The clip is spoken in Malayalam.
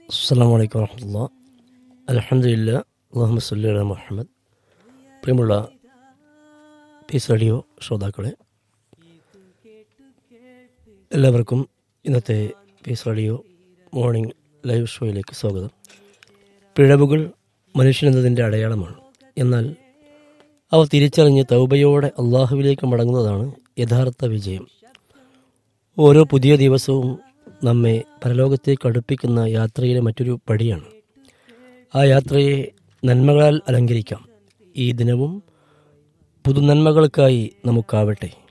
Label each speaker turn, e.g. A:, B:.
A: അസ്സാം വലൈക്കും വാഹമുല്ല അലഹമില്ല അള്ളാഹു സല്ലി അല മുഹമ്മദ് പ്രിയമുള്ള പീസ് റേഡിയോ ശ്രോതാക്കളെ എല്ലാവർക്കും ഇന്നത്തെ പീസ് റേഡിയോ മോർണിംഗ് ലൈവ് ഷോയിലേക്ക് സ്വാഗതം പിഴവുകൾ മനുഷ്യനെന്നതിൻ്റെ അടയാളമാണ് എന്നാൽ അവ തിരിച്ചറിഞ്ഞ് തൗബയോടെ അള്ളാഹുവിലേക്ക് മടങ്ങുന്നതാണ് യഥാർത്ഥ വിജയം ഓരോ പുതിയ ദിവസവും നമ്മെ പരലോകത്തേക്ക് അടുപ്പിക്കുന്ന യാത്രയിലെ മറ്റൊരു പടിയാണ് ആ യാത്രയെ നന്മകളാൽ അലങ്കരിക്കാം ഈ ദിനവും പുതുനന്മകൾക്കായി നമുക്കാവട്ടെ